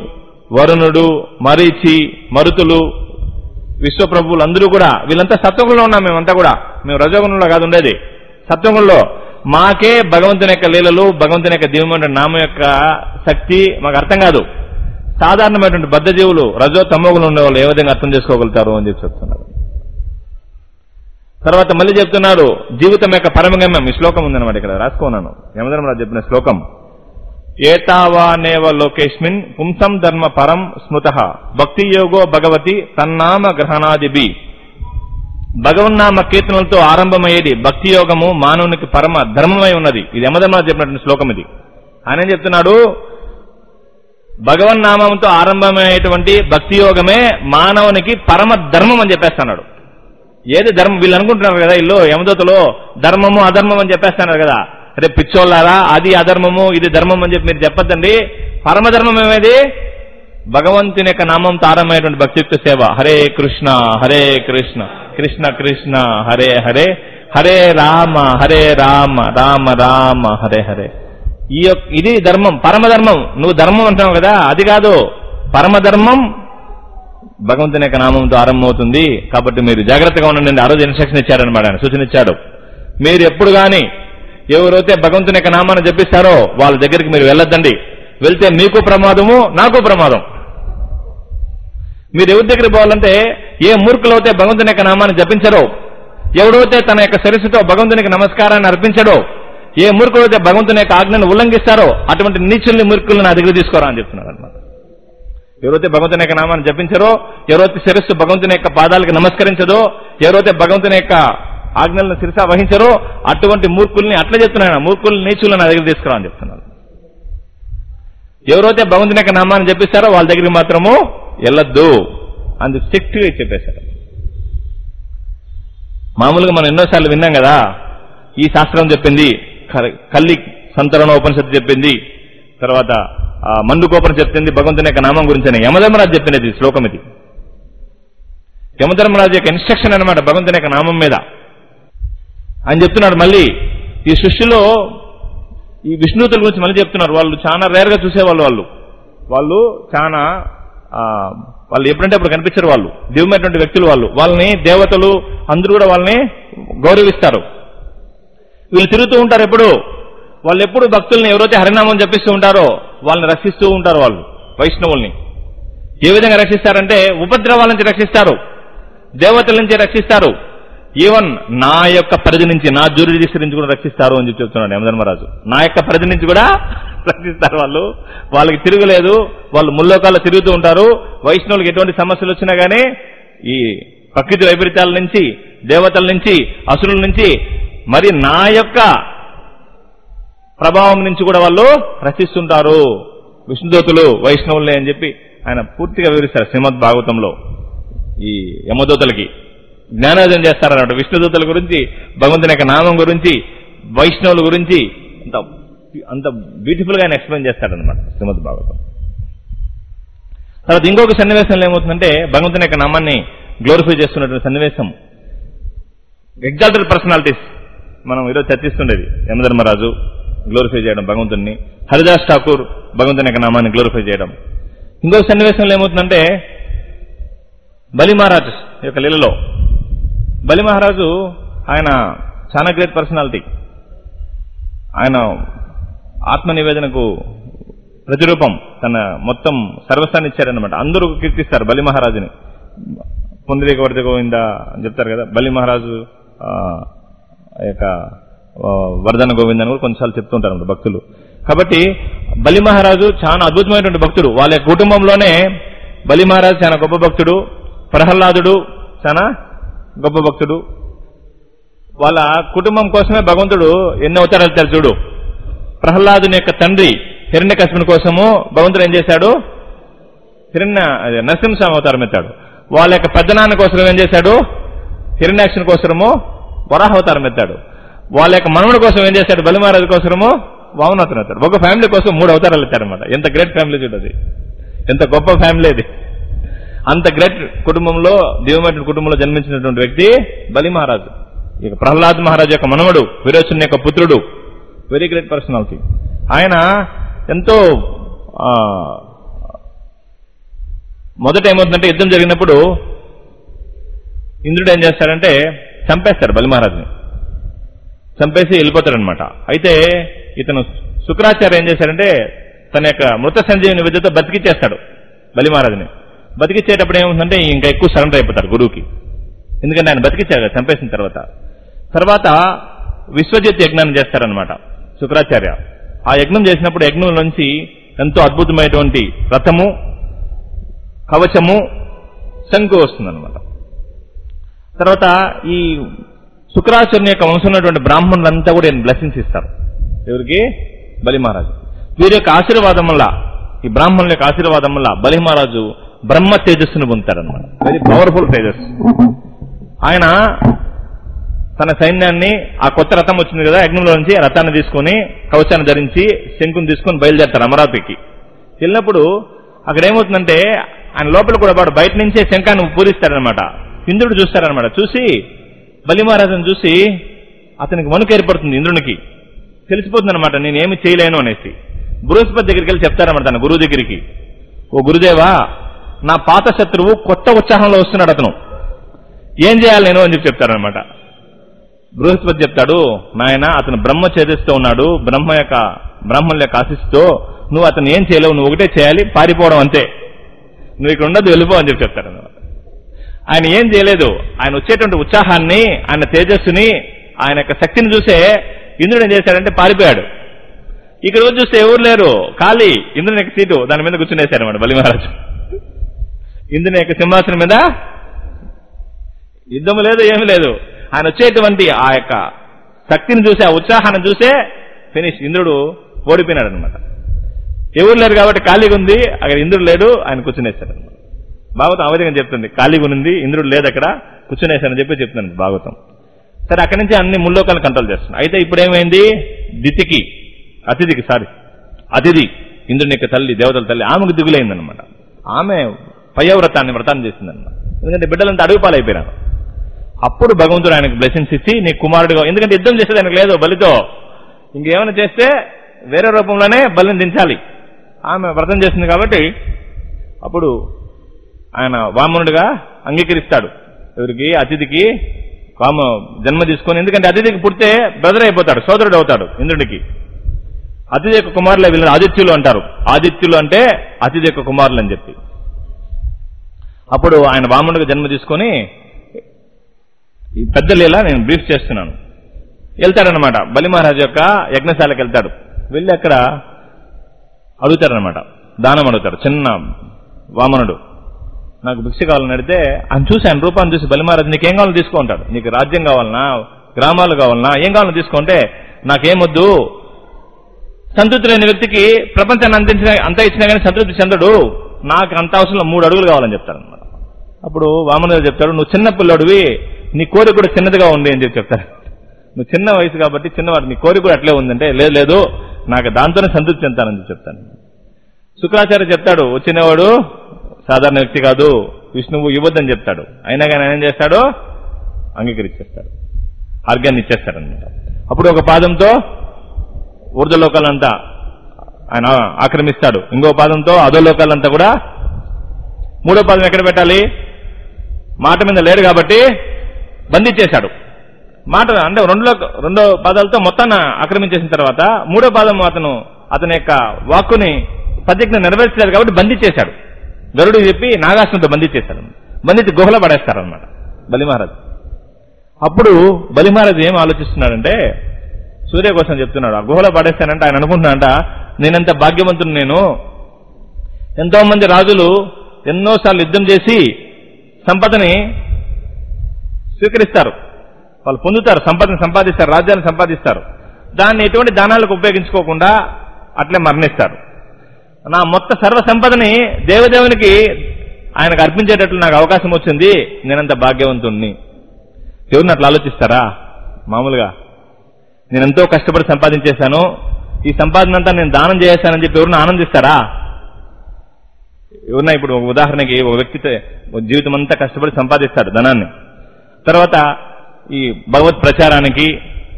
వరుణుడు మరీచి మరుతులు విశ్వప్రభువులు అందరూ కూడా వీళ్ళంతా సత్వగుణంలో ఉన్నాం మేమంతా కూడా మేము రజోగుణంలో కాదు ఉండేది సత్వగుణంలో మాకే భగవంతుని యొక్క లీలలు భగవంతుని యొక్క దివ్యమైన నామం యొక్క శక్తి మాకు అర్థం కాదు సాధారణమైనటువంటి బద్ధజీవులు రజో తమ్మగులు ఉండే వాళ్ళు ఏ విధంగా అర్థం చేసుకోగలుగుతారు అని చెప్పి చెప్తున్నారు తర్వాత మళ్ళీ చెప్తున్నారు జీవితం యొక్క పరమగమ్యం ఈ శ్లోకం ఉందన్నమాట ఇక్కడ రాసుకున్నాను యమధర్మరాజు చెప్పిన శ్లోకం ఏతావానేవ లోకేష్మిన్ పుంసం ధర్మ పరం స్మృత భక్తి యోగో భగవతి తన్నామ గ్రహణాదిబి భగవన్నామ కీర్తనలతో ఆరంభమయ్యేది భక్తి యోగము మానవునికి పరమ ధర్మమై ఉన్నది ఇది యమధర్మరాజు చెప్పినటువంటి శ్లోకం ఇది ఆయన ఏం చెప్తున్నాడు భగవన్నామంతో ఆరంభమయ్యేటువంటి భక్తి యోగమే మానవునికి పరమ ధర్మం అని చెప్పేస్తున్నాడు ఏది ధర్మం వీళ్ళు అనుకుంటున్నారు కదా ఇల్లు యమదూతలో ధర్మము అధర్మం అని చెప్పేస్తున్నారు కదా అరే పిచ్చోళ్ళారా అది అధర్మము ఇది ధర్మం అని చెప్పి మీరు చెప్పొద్దండి పరమధర్మం ఏమేది భగవంతుని యొక్క నామంతో ఆరంభమైనటువంటి భక్తియుక్త సేవ హరే కృష్ణ హరే కృష్ణ కృష్ణ కృష్ణ హరే హరే హరే రామ హరే రామ రామ రామ హరే హరే ఈ యొక్క ఇది ధర్మం పరమధర్మం నువ్వు ధర్మం అంటున్నావు కదా అది కాదు పరమధర్మం భగవంతుని యొక్క నామంతో ఆరంభమవుతుంది కాబట్టి మీరు జాగ్రత్తగా ఉండండి ఆ రోజు ఇన్స్ట్రక్షన్ ఇచ్చాడనమాట ఆయన సూచన ఇచ్చాడు మీరు ఎప్పుడు గాని ఎవరైతే భగవంతుని యొక్క నామాన్ని జపిస్తారో వాళ్ళ దగ్గరికి మీరు వెళ్ళొద్దండి వెళ్తే మీకు ప్రమాదము నాకు ప్రమాదం మీరు ఎవరి దగ్గరికి పోవాలంటే ఏ మూర్ఖులైతే భగవంతుని యొక్క నామాన్ని జపించరో ఎవడైతే తన యొక్క శిరస్సుతో భగవంతునికి నమస్కారాన్ని అర్పించడో ఏ మూర్ఖులైతే భగవంతుని యొక్క ఆజ్ఞను ఉల్లంఘిస్తారో అటువంటి నీచుల్ని మూర్ఖుల్ని నా దగ్గర తీసుకోరా అని చెప్తున్నారు అనమాట ఎవరైతే భగవంతుని యొక్క నామాన్ని జపించరో ఎవరైతే శిరస్సు భగవంతుని యొక్క పాదాలకు నమస్కరించదో ఎవరైతే భగవంతుని యొక్క ఆజ్ఞలను శిరస వహించరో అటువంటి మూర్ఖుల్ని అట్లా చెప్తున్నాను మూర్ఖుల్ని నీచులను నా దగ్గర తీసుకురా అని చెప్తున్నారు ఎవరైతే భగవంతుని యొక్క నామాన్ని జపిస్తారో వాళ్ళ దగ్గరికి మాత్రము వెళ్ళొద్దు అందుకు స్ట్రిక్ట్గా చెప్పేశారు మామూలుగా మనం ఎన్నోసార్లు విన్నాం కదా ఈ శాస్త్రం చెప్పింది క- కల్లి సంతరణ ఉపనిషత్తు చెప్పింది తర్వాత ఆ, మండుకోపన చెప్పింది భగవంతుని యొక్క నామం గురించి అని యమధర్మరాజు చెప్పినది ఈ శ్లోకం ఇది యమధర్మరాజు యొక్క ఇన్స్ట్రక్షన్ అన్నమాట భగవంతుని యొక్క నామం మీద ఆయన చెప్తున్నాడు మళ్ళీ ఈ సృష్టిలో ఈ విష్ణుతుల గురించి మళ్ళీ చెప్తున్నారు వాళ్ళు చాలా రేర్ గా చూసేవాళ్ళు వాళ్ళు వాళ్ళు చాలా ఆ, వాళ్ళు ఎప్పుడంటే అప్పుడు కనిపించరు వాళ్ళు దివ్యమైనటువంటి వ్యక్తులు వాళ్ళు వాళ్ళని దేవతలు అందరూ కూడా వాళ్ళని గౌరవిస్తారు వీళ్ళు తిరుగుతూ ఉంటారు ఎప్పుడు వాళ్ళు ఎప్పుడు భక్తుల్ని ఎవరైతే హరినామం జపిస్తూ ఉంటారో వాళ్ళని రక్షిస్తూ ఉంటారు వాళ్ళు వైష్ణవుల్ని ఏ విధంగా రక్షిస్తారంటే ఉపద్రవాల నుంచి రక్షిస్తారు దేవతల నుంచి రక్షిస్తారు ఈవెన్ నా యొక్క పరిధి నుంచి నా జ్యూరిడిక్షన్ నుంచి కూడా రక్షిస్తారు అని చెప్పి చెప్తున్నాడు యమధర్మరాజు నా యొక్క పరిధి నుంచి కూడా రక్షిస్తారు వాళ్ళు వాళ్ళకి తిరుగులేదు వాళ్ళు ముల్లోకాల్లో తిరుగుతూ ఉంటారు వైష్ణవులకు ఎటువంటి సమస్యలు వచ్చినా గానీ ఈ ప్రకృతి వైపరీత్యాల నుంచి దేవతల నుంచి అసురుల నుంచి మరి నా యొక్క ప్రభావం నుంచి కూడా వాళ్ళు రక్షిస్తుంటారు విష్ణుదూతులు వైష్ణవులే అని చెప్పి ఆయన పూర్తిగా వివరిస్తారు శ్రీమద్ భాగవతంలో ఈ యమదూతలకి జ్ఞానోదయం చేస్తారన్నమాట విష్ణుదూతల గురించి భగవంతుని యొక్క నామం గురించి వైష్ణవుల గురించి అంత అంత బ్యూటిఫుల్ గా ఆయన ఎక్స్ప్లెయిన్ చేస్తాడనమాట శ్రీమద్ భాగవతం తర్వాత ఇంకొక సన్నివేశంలో ఏమవుతుందంటే భగవంతుని యొక్క నామాన్ని గ్లోరిఫై చేస్తున్నటువంటి సన్నివేశం ఎగ్జాల్టెడ్ పర్సనాలిటీస్ మనం ఈరోజు చర్చిస్తుండేది యమధర్మరాజు గ్లోరిఫై చేయడం భగవంతుని హరిదాస్ ఠాకూర్ భగవంతుని యొక్క నామాన్ని గ్లోరిఫై చేయడం ఇంకొక సన్నివేశంలో ఏమవుతుందంటే బలి మహారాజ్ యొక్క లీలలో బలి మహారాజు ఆయన చాలా గ్రేట్ పర్సనాలిటీ ఆయన ఆత్మ నివేదనకు ప్రతిరూపం తన మొత్తం సర్వస్వాన్ని ఇచ్చారనమాట అందరూ కీర్తిస్తారు బలి మహారాజుని పొందిలేక వడితే గోవింద అని చెప్తారు కదా బలి మహారాజు ఆ, ఆ యొక్క ఆ, వరదన గోవింద అని కూడా కొన్నిసార్లు చెప్తుంటారు అన్నమాట భక్తులు కాబట్టి బలి మహారాజు చాలా అద్భుతమైనటువంటి భక్తుడు వాళ్ళ కుటుంబంలోనే బలి మహారాజు చాలా గొప్ప భక్తుడు ప్రహ్లాదుడు చాలా గొప్ప భక్తుడు వాళ్ళ కుటుంబం కోసమే భగవంతుడు ఎన్ని అవతారాలు ఎత్తాడు చూడు ప్రహ్లాదుని యొక్క తండ్రి హిరణ్యకశిపుని కోసము భగవంతుడు ఏం చేశాడు హిరణ్య అదే నరసింహస్వామి అవతారం ఎత్తాడు వాళ్ళ యొక్క పెద్దనాన్న కోసం ఏం చేశాడు హిరణ్యాక్షుని కోసము వరాహ అవతారం ఎత్తాడు వాళ్ళ యొక్క మనవుడి కోసం ఏం చేశాడు బలిమహారాజు కోసము వామనవతారం ఎత్తాడు ఒక ఫ్యామిలీ కోసం మూడు అవతారాలు ఎత్తాడనమాట ఎంత గ్రేట్ ఫ్యామిలీ చూడది ఎంత గొప్ప ఫ్యామిలీ అది అంత గ్రేట్ కుటుంబంలో దివ్యమైన కుటుంబంలో జన్మించినటువంటి వ్యక్తి బలి మహారాజు ఇక ప్రహ్లాద్ మహారాజు యొక్క మనవడు విరోచన్ యొక్క పుత్రుడు వెరీ గ్రేట్ పర్సనాలిటీ ఆయన ఎంతో ఆ, మొదట ఏమవుతుందంటే యుద్ధం జరిగినప్పుడు ఇంద్రుడు ఏం చేస్తాడంటే చంపేస్తాడు బలి మహారాజుని చంపేసి వెళ్ళిపోతాడనమాట అయితే ఇతను శుక్రాచార్య ఏం చేశాడంటే తన యొక్క మృత సంజీవిని విద్యతో బతికిచ్చేస్తాడు బలి మహారాజుని బతికిచ్చేటప్పుడు ఏముందంటే ఇంకా ఎక్కువ సరెండర్ అయిపోతాడు గురువుకి ఎందుకంటే ఆయన బతికిచ్చాడు కదా చంపేసిన తర్వాత తర్వాత విశ్వజిత్ యజ్ఞాన్ని చేస్తారనమాట శుక్రాచార్య ఆ యజ్ఞం చేసినప్పుడు యజ్ఞం నుంచి ఎంతో అద్భుతమైనటువంటి రథము కవచము శంకు వస్తుందన్నమాట తర్వాత ఈ శుక్రాచార్యుని యొక్క వంశం ఉన్నటువంటి బ్రాహ్మణులంతా కూడా ఈయన బ్లెస్సింగ్స్ ఇస్తారు ఎవరికి బలి మహారాజు వీరి యొక్క ఆశీర్వాదం వల్ల ఈ బ్రాహ్మణుల యొక్క ఆశీర్వాదం వల్ల బలి మహారాజు బ్రహ్మ తేజస్సును పొందుతారనమాట వెరీ పవర్ఫుల్ తేజస్ ఆయన తన సైన్యాన్ని ఆ కొత్త రథం వచ్చింది కదా యజ్ఞంలో నుంచి ఆ రథాన్ని తీసుకొని కవచాన్ని ధరించి శంకుని తీసుకొని బయలుదేరతారు అమరావతికి వెళ్ళినప్పుడు అక్కడ ఏమవుతుందంటే ఆయన లోపల కూడా వాడు బయట నుంచే శంఖాన్ని పూరిస్తాడనమాట ఇంద్రుడు చూస్తారనమాట చూసి బలి మహారాజును చూసి అతనికి వణుకు ఏర్పడుతుంది ఇంద్రునికి తెలిసిపోతుంది అనమాట నేను ఏమి చేయలేను అనేసి బృహస్పతి దగ్గరికి వెళ్ళి చెప్తారన్నమాట తన గురువు దగ్గరికి ఓ గురుదేవా నా పాత శత్రువు కొత్త ఉత్సాహంలో వస్తున్నాడు అతను ఏం చేయాలి నేను అని చెప్పి చెప్తారనమాట బృహస్పతి చెప్తాడు నాయన అతను బ్రహ్మ చేదిస్తూ ఉన్నాడు బ్రహ్మ యొక్క బ్రహ్మల యొక్క ఆశిస్తూ నువ్వు అతను ఏం చేయలేవు నువ్వు ఒకటే చేయాలి పారిపోవడం అంతే నువ్వు ఇక్కడ ఉండదు వెళ్ళిపో అని చెప్పి చెప్తాడు అన్నమాట. ఆయన ఏం చేయలేదు ఆయన వచ్చేటువంటి ఉత్సాహాన్ని ఆయన తేజస్సుని ఆయన యొక్క శక్తిని చూసే ఇంద్రుడు ఏం చేశాడంటే పారిపోయాడు ఇక్కడ వచ్చి చూస్తే ఎవరు లేరు ఖాళీ ఇంద్రుని యొక్క సీటు దాని మీద కూర్చునేశారు అన్నమాట బలి మహారాజు ఇంద్రుని యొక్క సింహాసనం మీద యుద్ధం లేదు ఏమీ లేదు ఆయన వచ్చేటువంటి ఆ యొక్క శక్తిని చూసి ఆ ఉత్సాహాన్ని చూసే ఫినిష్ ఇంద్రుడు ఓడిపోయినాడు అనమాట ఎవరు లేరు కాబట్టి ఖాళీగా ఉంది అక్కడ ఇంద్రుడు లేడు ఆయన కూర్చునేశాడు అనమాట భాగవతం ఆ విధంగా చెప్తుంది ఖాళీగా ఉంది ఇంద్రుడు లేదు అక్కడ కూర్చునేశాడని చెప్పి చెప్తున్నాను భాగవతం సరే అక్కడి నుంచి అన్ని ముల్లోకాలను కంట్రోల్ చేస్తున్నాడు అయితే ఇప్పుడు ఏమైంది దితికి అతిథికి సారీ అతిథి ఇంద్రుని యొక్క తల్లి దేవతల తల్లి ఆమెకు దిగులైందనమాట ఆమె పయోవ్రతాన్ని వ్రతాన్ని చేసిందన్నమాట ఎందుకంటే బిడ్డలంతా అడుగు పాలైపోయినారు అప్పుడు భగవంతుడు ఆయనకు బ్లెస్సింగ్స్ ఇచ్చి నీ కుమారుడుగా ఎందుకంటే యుద్ధం చేసేది ఆయనకు లేదు బలితో ఇంకేమైనా చేస్తే వేరే రూపంలోనే బలిని దించాలి ఆమె వ్రతం చేసింది కాబట్టి అప్పుడు ఆయన వామనుడిగా అంగీకరిస్తాడు ఎవరికి అతిథికి వామ జన్మ తీసుకొని ఎందుకంటే అతిథికి పుడితే బ్రదర్ అయిపోతాడు సోదరుడు అవుతాడు ఇంద్రుడికి అతిథి యొక్క కుమారులే వీళ్ళని ఆదిత్యులు అంటారు ఆదిత్యులు అంటే అతిథి యొక్క కుమారులు అని చెప్పి అప్పుడు ఆయన వామనుడిగా జన్మ తీసుకొని ఈ పెద్ద లీల నేను బ్రీఫ్ చేస్తున్నాను వెళ్తాడనమాట బలి మహారాజు యొక్క యజ్ఞశాలకు వెళ్తాడు వెళ్ళి అక్కడ అడుగుతాడనమాట దానం అడుగుతాడు చిన్న వామనుడు నాకు భిక్ష కావాలని అడిగితే ఆయన చూసి ఆయన రూపాన్ని చూసి బలి మహారాజు నీకేం కావాలో తీసుకో ఉంటాడు నీకు రాజ్యం కావాలనా గ్రామాలు కావాలనా ఏం కావాలో తీసుకుంటే నాకేమొద్దు సంతృప్తి లేని వ్యక్తికి ప్రపంచాన్ని అందించిన అంత ఇచ్చినా కానీ సంతృప్తి చెందడు నాకు అంత అవసరం మూడు అడుగులు కావాలని చెప్తాడనమాట అప్పుడు వామనుడు చెప్తాడు నువ్వు చిన్న పిల్లడివి నీ కోరిక కూడా చిన్నదిగా ఉంది అని చెప్పి చెప్తాడు నువ్వు చిన్న వయసు కాబట్టి చిన్నవాడు నీ కోరిక కూడా అట్లే ఉందంటే లేదు లేదు నాకు దాంతోనే సంతృప్తి చెందుతానని చెప్పి చెప్తాను శుక్రాచార్య చెప్తాడు వచ్చినవాడు సాధారణ వ్యక్తి కాదు విష్ణువు ఇవ్వద్దని చెప్తాడు అయినా కానీ ఆయన ఏం చేస్తాడు అంగీకరించేస్తాడు ఆర్గాన్ని ఇచ్చేస్తాడు అనమాట అప్పుడు ఒక పాదంతో ఊర్ధలోకాలంతా ఆయన ఆక్రమిస్తాడు ఇంకో పాదంతో అధోలోకాలంతా కూడా మూడో పాదం ఎక్కడ పెట్టాలి మాట మీద లేడు కాబట్టి బంధించేశాడు మాట అంటే రెండులో రెండో పాదాలతో మొత్తాన్ని ఆక్రమించేసిన తర్వాత మూడో పాదం అతను అతని యొక్క వాక్కుని ప్రతిజ్ఞ నెరవేర్చలేదు కాబట్టి బంధించేశాడు గరుడు చెప్పి నాగాసునితో బంధించేశాడు బంధించి గుహలో పడేస్తారనమాట బలి మహారాజు అప్పుడు బలి మహారాజు ఏం ఆలోచిస్తున్నాడంటే సూర్య కోసం చెప్తున్నాడు ఆ గుహలో పడేస్తానంటే ఆయన అనుకుంటున్నాడంట నేనెంత భాగ్యవంతుడు నేను ఎంతో మంది రాజులు ఎన్నోసార్లు యుద్ధం చేసి సంపదని స్వీకరిస్తారు వాళ్ళు పొందుతారు సంపదను సంపాదిస్తారు రాజ్యాన్ని సంపాదిస్తారు దాన్ని ఎటువంటి దానాలకు ఉపయోగించుకోకుండా అట్లే మరణిస్తారు నా మొత్త సర్వ సంపదని దేవదేవునికి ఆయనకు అర్పించేటట్లు నాకు అవకాశం వచ్చింది నేనంత భాగ్యవంతుణ్ణి ఎవరిని అట్లా ఆలోచిస్తారా మామూలుగా నేను ఎంతో కష్టపడి సంపాదించేశాను ఈ సంపాదన అంతా నేను దానం చేశానని చెప్పి ఎవరిని ఆనందిస్తారా ఎవరన్నా ఇప్పుడు ఒక ఉదాహరణకి ఒక వ్యక్తి జీవితం అంతా కష్టపడి సంపాదిస్తాడు ధనాన్ని తర్వాత ఈ భగవత్ ప్రచారానికి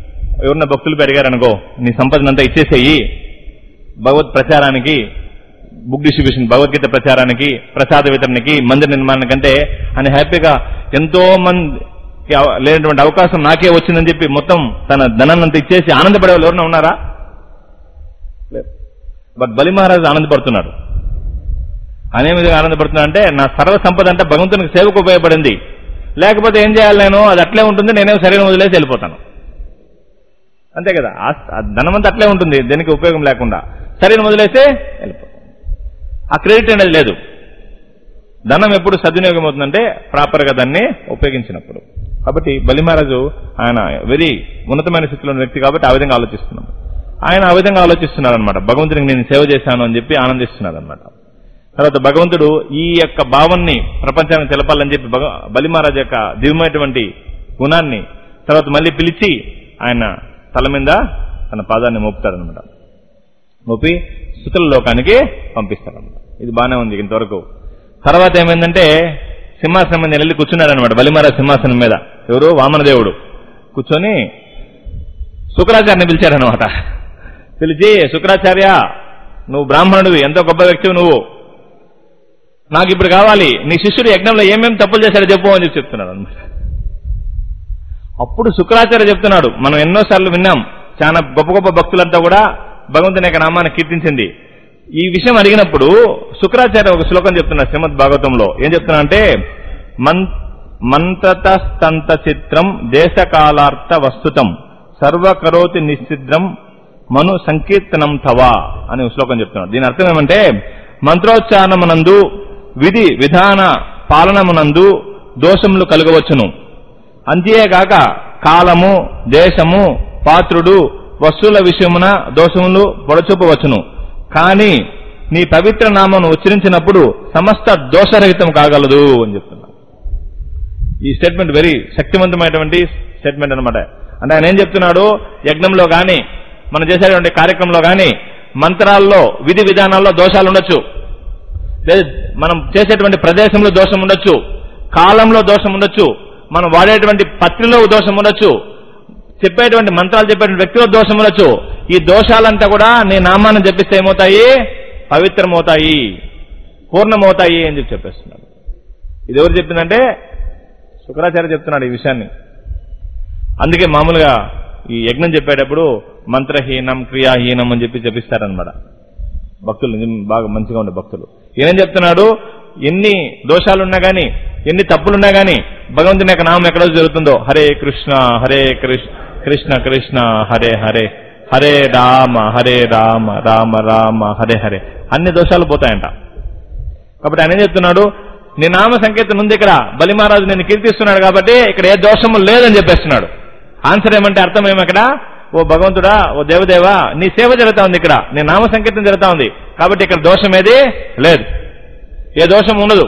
ఎవరన్నా భక్తులు పెరిగారనుకో నీ సంపదనంతా ఇచ్చేసేయి భగవత్ ప్రచారానికి బుక్ డిస్ట్రిబ్యూషన్ భగవద్గీత ప్రచారానికి ప్రసాద వితరణకి మందిర నిర్మాణానికంటే ఆయన హ్యాపీగా ఎంతో మంది లేనటువంటి అవకాశం నాకే వచ్చిందని చెప్పి మొత్తం తన ధనాన్నంత ఇచ్చేసి ఆనందపడే వాళ్ళు ఎవరైనా ఉన్నారా లేదు. బట్ బలి మహారాజు ఆనందపడుతున్నాడు అనే విధంగా ఆనందపడుతున్నా అంటే నా సర్వ సంపద అంటే భగవంతునికి సేవకు ఉపయోగపడింది లేకపోతే ఏం చేయాలి నేను అది అట్లే ఉంటుంది నేనేం శరీరం వదిలేసి వెళ్ళిపోతాను అంతే కదా ఆ- ఆ ధనమంతా అట్లే ఉంటుంది దేనికి ఉపయోగం లేకుండా శరీరం వదిలేస్తే వెళ్ళిపోతాను ఆ క్రెడిట్ అనేది లేదు ధనం ఎప్పుడు సద్వినియోగం అవుతుందంటే ప్రాపర్గా దాన్ని ఉపయోగించినప్పుడు కాబట్టి బలి మహారాజు ఆయన వెరీ ఉన్నతమైన స్థితిలో ఉన్న వ్యక్తి కాబట్టి ఆ విధంగా ఆలోచిస్తున్నాం ఆయన ఆ విధంగా ఆలోచిస్తున్నాడు అనమాట భగవంతునికి నేను సేవ చేశాను అని చెప్పి ఆనందిస్తున్నాడు అనమాట తర్వాత భగవంతుడు ఈ యొక్క భావాన్ని ప్రపంచానికి తెలపాలని చెప్పి భగ- బలి మహారాజు యొక్క దివ్యమైనటువంటి గుణాన్ని తర్వాత మళ్ళీ పిలిచి ఆయన తల మీద తన పాదాన్ని మోపుతాడనమాట మోపి సుతుల లోకానికి పంపిస్తారన్నమాట ఇది బాగానే ఉంది ఇంతవరకు తర్వాత ఏమైందంటే సింహాసనం మీద వెళ్ళి కూర్చున్నాడనమాట బలిమార సింహాసనం మీద ఎవరు వామనదేవుడు కూర్చొని శుక్రాచార్యని పిలిచాడనమాట పిలిచి శుక్రాచార్య నువ్వు బ్రాహ్మణుడివి ఎంతో గొప్ప వ్యక్తివి నువ్వు నాకు ఇప్పుడు కావాలి నీ శిష్యుడు యజ్ఞంలో ఏమేమి తప్పులు చేశాడో చెప్పు అని చెప్పి చెప్తున్నాడు అనమాట అప్పుడు శుక్రాచార్య చెప్తున్నాడు మనం ఎన్నోసార్లు విన్నాం చాలా గొప్ప గొప్ప భక్తులంతా కూడా భగవంతుని యొక్క నామాన్ని కీర్తించింది ఈ విషయం అడిగినప్పుడు శుక్రాచార్య ఒక శ్లోకం చెప్తున్నారు శ్రీమద్ భాగవతంలో ఏం చెప్తున్నా అంటే మన్ మంత్రతస్తంత చిత్రం దేశకాలార్థ వస్తుతం సర్వకరోతి నిశ్చిద్రం మను సంకీర్తనం తవా అని ఒక శ్లోకం చెప్తున్నాడు దీని అర్థం ఏమంటే మంత్రోచ్చారణమునందు విధి విధాన పాలనమునందు దోషములు కలగవచ్చును అంతేగాక కాలము దేశము పాత్రుడు వస్తువుల విషయమున దోషములు పొడచూపవచ్చును కానీ నీ పవిత్ర నామను ఉచ్చరించినప్పుడు సమస్త దోషరహితం కాగలదు అని చెప్తున్నా ఈ స్టేట్మెంట్ వెరీ శక్తివంతమైనటువంటి స్టేట్మెంట్ అన్నమాట అంటే ఆయన ఏం చెప్తున్నాడు యజ్ఞంలో గాని మనం చేసేటువంటి కార్యక్రమంలో గాని మంత్రాల్లో విధి విధానాల్లో దోషాలు ఉండొచ్చు లేదు మనం చేసేటువంటి ప్రదేశంలో దోషం ఉండొచ్చు కాలంలో దోషం ఉండొచ్చు మనం వాడేటువంటి పత్రిలో దోషం ఉండొచ్చు చెప్పేటువంటి మంత్రాలు చెప్పేటువంటి వ్యక్తిలో దోషం ఉండొచ్చు ఈ దోషాలంతా కూడా నీ నామాన్ని జపిస్తే ఏమవుతాయి పవిత్రమవుతాయి పూర్ణమవుతాయి అని చెప్పి చెప్పేస్తున్నాడు ఇది ఎవరు చెప్పిందంటే శుక్రాచార్య చెప్తున్నాడు ఈ విషయాన్ని అందుకే మామూలుగా ఈ యజ్ఞం చెప్పేటప్పుడు మంత్రహీనం క్రియాహీనం అని చెప్పి చెప్పిస్తారనమాట భక్తులు నిజం బాగా మంచిగా ఉండే భక్తులు ఏం చెప్తున్నాడు ఎన్ని దోషాలున్నా గాని ఎన్ని తప్పులున్నా గాని భగవంతుని యొక్క నామం ఎక్కడ జరుగుతుందో హరే కృష్ణ హరే కృష్ణ కృష్ణ కృష్ణ హరే హరే హరే రామ హరే రామ రామ రామ హరే హరే అన్ని దోషాలు పోతాయంట కాబట్టి ఆయన ఏం చెప్తున్నాడు నీ నామ సంకేతం ఉంది ఇక్కడ బలి మహారాజు నేను కీర్తిస్తున్నాడు కాబట్టి ఇక్కడ ఏ దోషము లేదని చెప్పేస్తున్నాడు ఆన్సర్ ఏమంటే అర్థం ఏమక్కడ ఓ భగవంతుడా ఓ దేవదేవా నీ సేవ జరుగుతా ఉంది ఇక్కడ నీ నామ సంకేతం జరుగుతా ఉంది కాబట్టి ఇక్కడ దోషం ఏది లేదు ఏ దోషం ఉండదు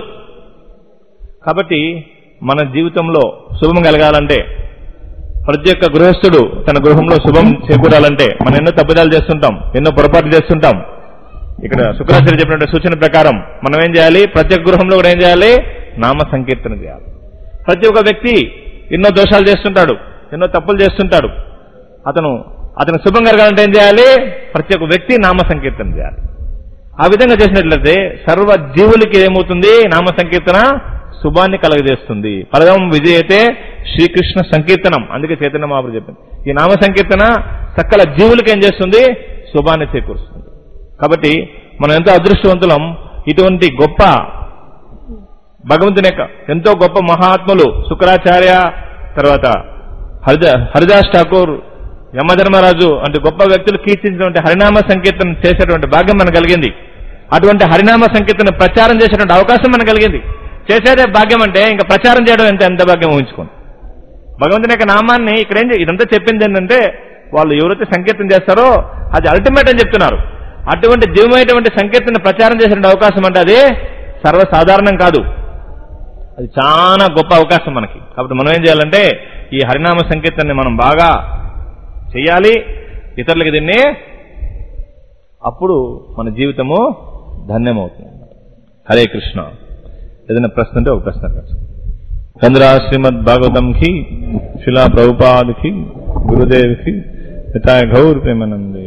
కాబట్టి మన జీవితంలో శుభం కలగాలంటే ప్రతి ఒక్క గృహస్థుడు తన గృహంలో శుభం చేకూరాలంటే మనం ఎన్నో తప్పిదాలు చేస్తుంటాం ఎన్నో పొరపాట్లు చేస్తుంటాం ఇక్కడ శుక్రాచార్య చెప్పినట్టు సూచన ప్రకారం మనం ఏం చేయాలి ప్రతి ఒక్క గృహంలో కూడా ఏం చేయాలి నామ సంకీర్తన చేయాలి ప్రతి ఒక్క వ్యక్తి ఎన్నో దోషాలు చేస్తుంటాడు ఎన్నో తప్పులు చేస్తుంటాడు అతను అతను శుభం కలగాలంటే ఏం చేయాలి ప్రతి ఒక్క వ్యక్తి నామ సంకీర్తన చేయాలి ఆ విధంగా చేసినట్లయితే సర్వ జీవులకి ఏమవుతుంది నామ సంకీర్తన శుభాన్ని కలగజేస్తుంది పరదం విజయతే శ్రీకృష్ణ సంకీర్తనం అందుకే చైతన్య మహాపురు చెప్పింది ఈ నామ సంకీర్తన సకల జీవులకి ఏం చేస్తుంది శుభాన్ని చేకూరుస్తుంది కాబట్టి మనం ఎంతో అదృష్టవంతులం ఇటువంటి గొప్ప భగవంతుని యొక్క ఎంతో గొప్ప మహాత్ములు శుక్రాచార్య తర్వాత హరిద హరిదాస్ ఠాకూర్ యమధర్మరాజు అంటే గొప్ప వ్యక్తులు కీర్తించినటువంటి హరినామ సంకీర్తన చేసేటువంటి భాగ్యం మనకు కలిగింది అటువంటి హరినామ సంకీర్తన ప్రచారం చేసేటువంటి అవకాశం మనకు కలిగింది చేసేదే భాగ్యం అంటే ఇంకా ప్రచారం చేయడం ఎంత ఎంత భాగ్యం ఊహించుకోండి భగవంతుని యొక్క నామాన్ని ఇక్కడ ఏం చే- ఇదంతా చెప్పింది ఏంటంటే వాళ్ళు ఎవరైతే సంకీర్తన చేస్తారో అది అల్టిమేట్ అని చెప్తున్నారు అటువంటి దివ్యమైనటువంటి సంకీర్తన ప్రచారం చేసే అవకాశం అంటే అది సర్వసాధారణం కాదు అది చాలా గొప్ప అవకాశం మనకి కాబట్టి మనం ఏం చేయాలంటే ఈ హరినామ సంకీర్తనని మనం బాగా చెయ్యాలి ఇతరులకి దీన్ని అప్పుడు మన జీవితము ధన్యమవుతుంది హరే కృష్ణ ఏదైనా ప్రశ్న ఉంటే ఒక ప్రశ్న అడగచ్చు. చంద్ర శ్రీమద్ భాగవతం కి శిలా ప్రభుపాద్ కి గురుదేవ్ కి హితాయ గౌర్ ప్రేమానందే